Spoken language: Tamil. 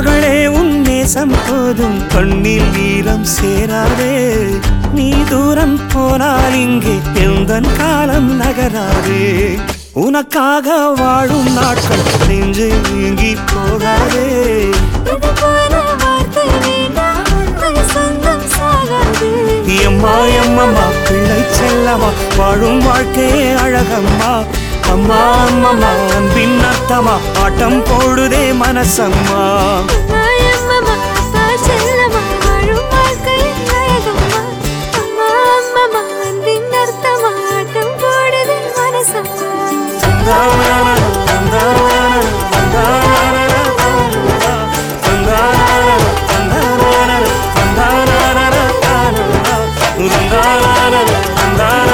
மகளே உன் நேசம் போதும் கண்ணில் வீரம் சேராதே நீ தூரம் போனால் இங்கே எந்தன் காலம் நகராதே உனக்காக வாழும் நாட்கள் நெஞ்சு நீங்கி போகாதே இது போல வார்த்தை வேண்டாம் உங்கள் சொந்தம் சாகாது எம்மா எம்மம்மா பிள்ளை செல்லம்மா வாழும் வாழ்க்கையே அழகம்மா அம்மா அம்மம்மா அன்பின் அர்த்தமா ஆட்டம் போடுதே மனசம்மா அம்மா, அம்மம்மா, அப்பா, செல்லம்மா, வாழும் வாழ்க்கை அழகம்மா. அம்மா, அம்மம்மா, அன்பின் அர்த்தமா, ஆட்டம் போடுது மனசம்மா. தந்தான